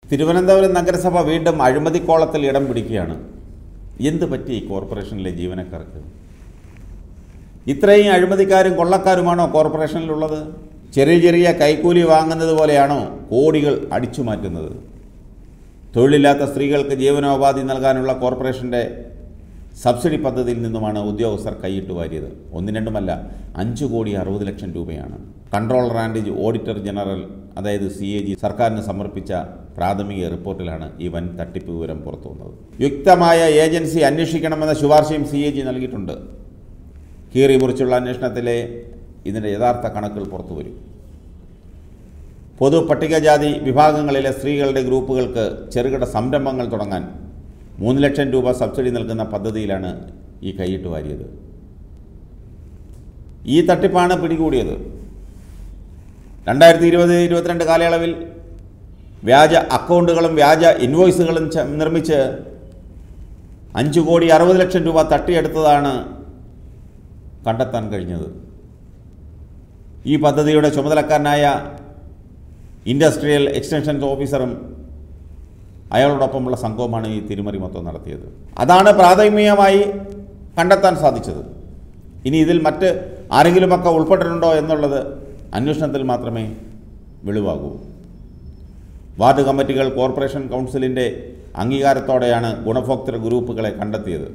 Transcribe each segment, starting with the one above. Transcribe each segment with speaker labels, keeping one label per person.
Speaker 1: തിരുവനന്തപുരം നഗരസഭ വീണ്ടും അഴിമതിക്കോളത്തിൽ ഇടം പിടിക്കുകയാണ് എന്ത് പറ്റി ഈ കോർപ്പറേഷനിലെ ജീവനക്കാർക്ക് ഇത്രയും അഴിമതിക്കാരും കൊള്ളക്കാരുമാണോ കോർപ്പറേഷനിലുള്ളത് ചെറിയ ചെറിയ കൈക്കൂലി വാങ്ങുന്നത് പോലെയാണോ കോടികൾ അടിച്ചു മാറ്റുന്നത് തൊഴിലില്ലാത്ത സ്ത്രീകൾക്ക് ജീവനോപാധി നൽകാനുള്ള കോർപ്പറേഷൻ്റെ സബ്സിഡി പദ്ധതിയിൽ നിന്നുമാണ് ഉദ്യോഗസ്ഥർ കൈയിട്ട് വാരിയത് ഒന്നും രണ്ടുമല്ല അഞ്ച് കോടി അറുപത് ലക്ഷം രൂപയാണ് കൺട്രോളർ ആൻഡ് ഓഡിറ്റർ ജനറൽ അതായത് സി എ ജി സർക്കാരിന് സമർപ്പിച്ച പ്രാഥമിക റിപ്പോർട്ടിലാണ് ഈ വൻ തട്ടിപ്പ് വിവരം പുറത്തു വന്നത് യുക്തമായ ഏജൻസി അന്വേഷിക്കണമെന്ന ശുപാർശയും സി എ ജി നൽകിയിട്ടുണ്ട് കീറി മുറിച്ചുള്ള അന്വേഷണത്തിലെ ഇതിൻ്റെ യഥാർത്ഥ കണക്കുകൾ പുറത്തു വരും പൊതു പട്ടികജാതി വിഭാഗങ്ങളിലെ സ്ത്രീകളുടെ ഗ്രൂപ്പുകൾക്ക് ചെറുകിട സംരംഭങ്ങൾ തുടങ്ങാൻ മൂന്ന് ലക്ഷം രൂപ സബ്സിഡി നൽകുന്ന പദ്ധതിയിലാണ് ഈ കൈയിട്ട് വാരിയത് ഈ തട്ടിപ്പാണ് പിടികൂടിയത് രണ്ടായിരത്തി ഇരുപത് ഇരുപത്തിരണ്ട് കാലയളവിൽ വ്യാജ അക്കൗണ്ടുകളും വ്യാജ ഇൻവോയ്സുകളും ച- നിർമ്മിച്ച് അഞ്ച് കോടി അറുപത് ലക്ഷം രൂപ തട്ടിയെടുത്തതാണ് കണ്ടെത്താൻ കഴിഞ്ഞത് ഈ പദ്ധതിയുടെ ചുമതലക്കാരനായ ഇൻഡസ്ട്രിയൽ എക്സ്റ്റൻഷൻ ഓഫീസറും അയാളോടൊപ്പമുള്ള സംഘവുമാണ് ഈ തിരിമറി മൊത്തം നടത്തിയത് അതാണ് പ്രാഥമികമായി കണ്ടെത്താൻ സാധിച്ചത് ഇനി ഇതിൽ മറ്റ് ആരെങ്കിലുമൊക്കെ ഉൾപ്പെട്ടിട്ടുണ്ടോ എന്നുള്ളത് അന്വേഷണത്തിൽ മാത്രമേ വെളിവാകൂ വാർഡ് കമ്മിറ്റികൾ കോർപ്പറേഷൻ കൗൺസിലിൻ്റെ അംഗീകാരത്തോടെയാണ് ഗുണഭോക്തൃ ഗ്രൂപ്പുകളെ കണ്ടെത്തിയത്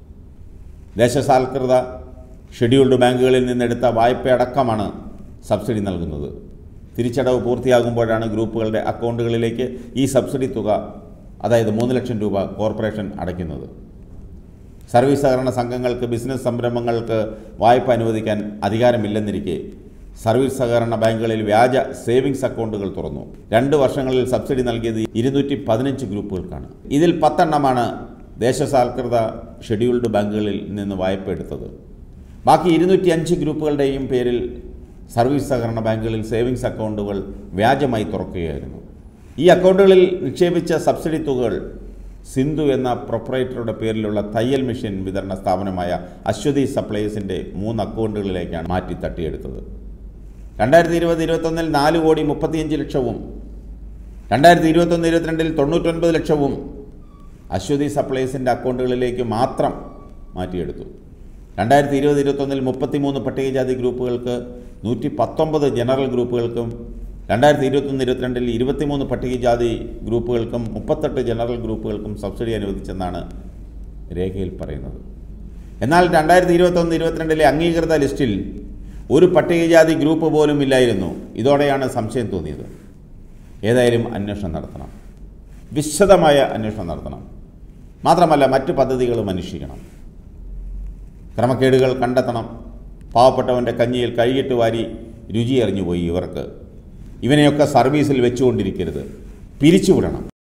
Speaker 1: ദേശസാൽകൃത ഷെഡ്യൂൾഡ് ബാങ്കുകളിൽ നിന്നെടുത്ത വായ്പയടക്കമാണ് സബ്സിഡി നൽകുന്നത് തിരിച്ചടവ് പൂർത്തിയാകുമ്പോഴാണ് ഗ്രൂപ്പുകളുടെ അക്കൗണ്ടുകളിലേക്ക് ഈ സബ്സിഡി തുക അതായത് മൂന്ന് ലക്ഷം രൂപ കോർപ്പറേഷൻ അടയ്ക്കുന്നത് സർവീസ് സഹകരണ സംഘങ്ങൾക്ക് ബിസിനസ് സംരംഭങ്ങൾക്ക് വായ്പ അനുവദിക്കാൻ അധികാരമില്ലെന്നിരിക്കെ സർവീസ് സഹകരണ ബാങ്കുകളിൽ വ്യാജ സേവിങ്സ് അക്കൗണ്ടുകൾ തുറന്നു രണ്ട് വർഷങ്ങളിൽ സബ്സിഡി നൽകിയത് ഇരുന്നൂറ്റി പതിനഞ്ച് ഗ്രൂപ്പുകൾക്കാണ് ഇതിൽ പത്തെണ്ണമാണ് ദേശസാൽകൃത ഷെഡ്യൂൾഡ് ബാങ്കുകളിൽ നിന്ന് വായ്പ എടുത്തത് ബാക്കി ഇരുന്നൂറ്റി അഞ്ച് ഗ്രൂപ്പുകളുടെയും പേരിൽ സർവീസ് സഹകരണ ബാങ്കുകളിൽ സേവിങ്സ് അക്കൗണ്ടുകൾ വ്യാജമായി തുറക്കുകയായിരുന്നു ഈ അക്കൗണ്ടുകളിൽ നിക്ഷേപിച്ച സബ്സിഡി തുകകൾ സിന്ധു എന്ന പ്രൊപ്പറേറ്ററുടെ പേരിലുള്ള തയ്യൽ മെഷീൻ വിതരണ സ്ഥാപനമായ അശ്വതി സപ്ലൈസിൻ്റെ മൂന്ന് അക്കൗണ്ടുകളിലേക്കാണ് മാറ്റി തട്ടിയെടുത്തത് രണ്ടായിരത്തി ഇരുപത് ഇരുപത്തൊന്നിൽ നാല് കോടി മുപ്പത്തിയഞ്ച് ലക്ഷവും രണ്ടായിരത്തി ഇരുപത്തൊന്ന് ഇരുപത്തിരണ്ടിൽ തൊണ്ണൂറ്റൊൻപത് ലക്ഷവും അശ്വതി സപ്ലൈസിൻ്റെ അക്കൗണ്ടുകളിലേക്ക് മാത്രം മാറ്റിയെടുത്തു രണ്ടായിരത്തി ഇരുപത് ഇരുപത്തൊന്നിൽ മുപ്പത്തിമൂന്ന് പട്ടികജാതി ഗ്രൂപ്പുകൾക്ക് നൂറ്റി പത്തൊമ്പത് ജനറൽ ഗ്രൂപ്പുകൾക്കും രണ്ടായിരത്തി ഇരുപത്തൊന്ന് ഇരുപത്തിരണ്ടിൽ ഇരുപത്തിമൂന്ന് പട്ടികജാതി ഗ്രൂപ്പുകൾക്കും മുപ്പത്തെട്ട് ജനറൽ ഗ്രൂപ്പുകൾക്കും സബ്സിഡി അനുവദിച്ചെന്നാണ് രേഖയിൽ പറയുന്നത് എന്നാൽ രണ്ടായിരത്തി ഇരുപത്തൊന്ന് ഇരുപത്തിരണ്ടിലെ അംഗീകൃത ലിസ്റ്റിൽ ഒരു പട്ടികജാതി ഗ്രൂപ്പ് പോലും ഇല്ലായിരുന്നു ഇതോടെയാണ് സംശയം തോന്നിയത് ഏതായാലും അന്വേഷണം നടത്തണം വിശദമായ അന്വേഷണം നടത്തണം മാത്രമല്ല മറ്റ് പദ്ധതികളും അന്വേഷിക്കണം ക്രമക്കേടുകൾ കണ്ടെത്തണം പാവപ്പെട്ടവൻ്റെ കഞ്ഞിയിൽ കഴുകിട്ട് വാരി രുചി അറിഞ്ഞുപോയി ഇവർക്ക് ഇവനെയൊക്കെ സർവീസിൽ വെച്ചുകൊണ്ടിരിക്കരുത് പിരിച്ചുവിടണം